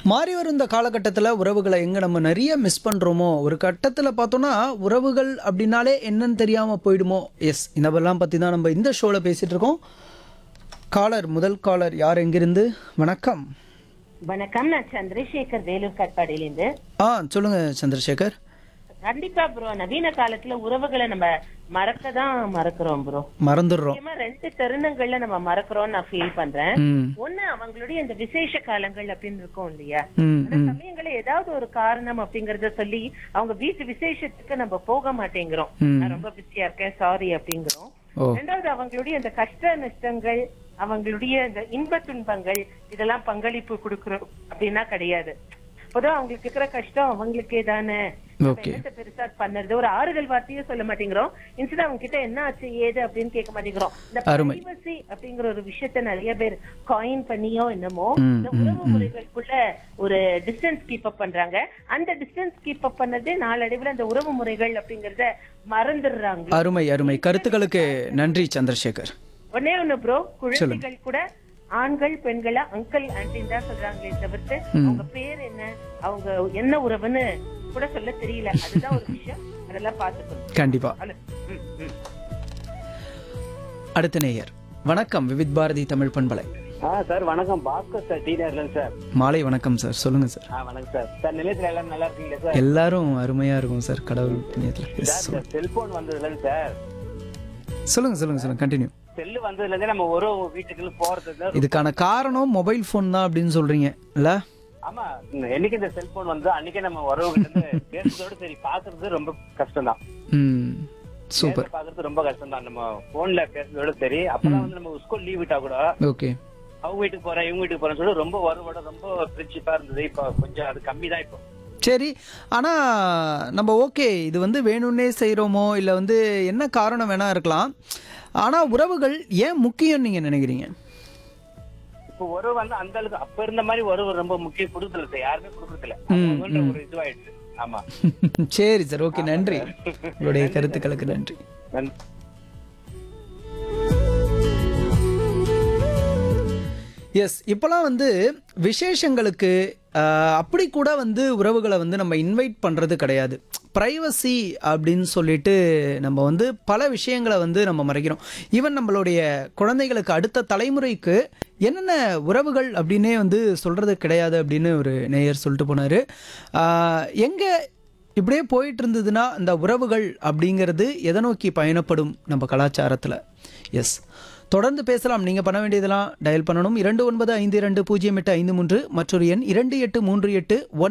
மாறி வரும் இந்த காலகட்டத்தில் உறவுகளை எங்கே நம்ம நிறைய மிஸ் பண்ணுறோமோ ஒரு கட்டத்தில் பார்த்தோன்னா உறவுகள் அப்படின்னாலே என்னன்னு தெரியாமல் போயிடுமோ எஸ் இதெல்லாம் பற்றி தான் நம்ம இந்த ஷோவில் பேசிகிட்டு இருக்கோம் காலர் முதல் காலர் யார் எங்கிருந்து வணக்கம் வணக்கம் நான் சந்திரசேகர் வேலூர் காட்பாடியிலிருந்து ஆ சொல்லுங்கள் சந்திரசேகர் கண்டிப்பா ப்ரோ நவீன காலத்துல உறவுகளை நம்ம மறக்க தான் மறக்கிறோம் ப்ரோ மறந்துடுறோம் முக்கியமா ரெண்டு தருணங்கள்ல நம்ம மறக்கிறோம்னு நான் ஃபீல் பண்றேன் ம் ஒண்ணு அவங்களுடைய இந்த விசேஷ காலங்கள் அப்படின்னு இருக்கும் இல்லையா ம் அந்த சமயங்கள்ல ஏதாவது ஒரு காரணம் அப்படிங்கறத சொல்லி அவங்க வீட்டு விசேஷத்துக்கு நம்ம போக மாட்டேங்கிறோம் ம். நான் ரொம்ப பிஸியா இருக்கேன் சாரி அப்படிங்கிறோம் ஓ ரெண்டாவது அவங்களுடைய இந்த கஷ்ட நஷ்டங்கள் அவங்களுடைய இந்த இன்ப துன்பங்கள் இதெல்லாம் பங்களிப்பு கொடுக்கறோம் அப்படின்னா கிடையாது பொதுவா அவங்களுக்கு இருக்கிற கஷ்டம் அவங்களுக்கே தானே நம்ம Okay. என்னத்த பெருசா பண்ணுறது ஒரு ஆறுதல் வார்த்தையே சொல்ல மாட்டேங்கிறோம் இன்ஸ்டா அவங்க கிட்ட என்ன ஆச்சு ஏது அப்படின்னு கேட்க மாட்டேங்கிறோம் இந்த அருமை. பிரைவசி அப்படிங்கிற ஒரு விஷயத்த நிறைய பேர் காயின் பண்ணியோ என்னமோ ம், இந்த உறவு முறைகளுக்குள்ள ஒரு டிஸ்டன்ஸ் கீப் அப் பண்றாங்க அந்த டிஸ்டன்ஸ் கீப் அப் பண்ணதே நாளடைவுல அந்த உறவு முறைகள் அப்படிங்கறத மறந்துடுறாங்க அருமை அருமை கருத்துக்களுக்கு நன்றி சந்திரசேகர் ஒன்னே ஒண்ணு ப்ரோ குழந்தைகள் கூட ஆண்கள் பெண்களா அங்கிள் ஆன்டின்னு தான் சொல்றாங்களே தவிர்த்து அவங்க பேர் என்ன அவங்க என்ன உறவுன்னு கூட சொல்ல தெரியல அதுதான் ஒரு விஷயம் அதெல்லாம் பாத்துக்கணும் கண்டிப்பாக அல்ல. ம், ம். அடுத்த நேயர் வணக்கம் விவித் பாரதி தமிழ் பண்பலை ஆ சார் வணக்கம் பாஸ்கர் சார் டீனர்ல சார் மாலை வணக்கம் சார் சொல்லுங்கள் சார் ஆ வணக்கம் சார் சார் நிலையத்துல எல்லாம் நல்லா இருக்கீங்களா சார் எல்லாரும் அருமையாக இருக்கும் சார் கடவுள் புண்ணியத்தில் Yes, சார் சொல்லுங்க. இந்த செல்போன் வந்ததுலன்னு சார் சொல்லுங்க சொல்லுங்க சொல்லுங்க கண்டினியூ செல்லு வந்ததுல இருந்தே நம்ம ஒரு வீட்டுக்குள்ள போறது இதுக்கான காரணம் மொபைல் ஃபோன் தான் அப்படின்னு சொல்றீங்க இல்ல ஆமா இந்த என்னைக்கு இந்த செல்போன் வந்து அன்னைக்கே நம்ம உறவுகிட்ட இருந்து பேசுறதோட சரி பாக்குறது ரொம்ப கஷ்டம் தான் ம் சூப்பர் பாக்குறது ரொம்ப கஷ்டம் தான் நம்ம போன்ல பேசுறதோட சரி அப்பதான் வந்து நம்ம ஸ்கூல் லீவ் விட்டா கூட ஓகே அவங்க வீட்டுக்கு போறேன் இவங்க வீட்டுக்கு போறேன்னு சொல்லி ரொம்ப உறவோட ரொம்ப ஃப்ரெண்ட்ஷிப்பா இருந்தது இப்போ கொஞ்சம் அது கம்மி தான் இப்போ சரி ஆனா நம்ம ஓகே இது வந்து வேணும்னே செய்றோமோ இல்ல வந்து என்ன காரணம் வேணா இருக்கலாம் ஆனா உறவுகள் ஏன் முக்கியம் நீங்க நினைக்கிறீங்க இப்போ உறவு வந்து அந்த அளவுக்கு அப்ப இருந்த மாதிரி உறவு ரொம்ப முக்கியம் கொடுக்கல சார் யாருமே கொடுக்கறதில்ல அவங்கவங்கன்ற ஒரு இதுவாயிடுச்சு ஆமா சரி சார் ஓகே நன்றி உங்களுடைய கருத்துக்களுக்கு நன்றி நன்றி எஸ் இப்போலாம் வந்து விசேஷங்களுக்கு ஆஹ், அப்படி கூட வந்து உறவுகளை வந்து நம்ம இன்வைட் பண்ணுறது கிடையாது ப்ரைவசி அப்படின்னு சொல்லிட்டு நம்ம வந்து பல விஷயங்களை வந்து நம்ம மறைக்கிறோம் ஈவன் நம்மளுடைய குழந்தைகளுக்கு அடுத்த தலைமுறைக்கு என்னென்ன உறவுகள் அப்படின்னே வந்து சொல்கிறது கிடையாது அப்படின்னு ஒரு நேயர் சொல்லிட்டு போனார் எங்கே இப்படியே போயிட்டு இருந்ததுன்னா இந்த உறவுகள் அப்படிங்கிறது எதை நோக்கி பயணப்படும் நம்ம கலாச்சாரத்தில் எஸ் தொடர்ந்து பேசலாம் நீங்கள் பண்ண வேண்டியதெல்லாம் டயல் பண்ணணும் இரண்டு ஒன்பது ஐந்து இரண்டு பூஜ்ஜியம் எட்டு ஐந்து மூன்று மற்றொரு எண் இரண்டு எட்டு மூன்று எட்டு ஒன்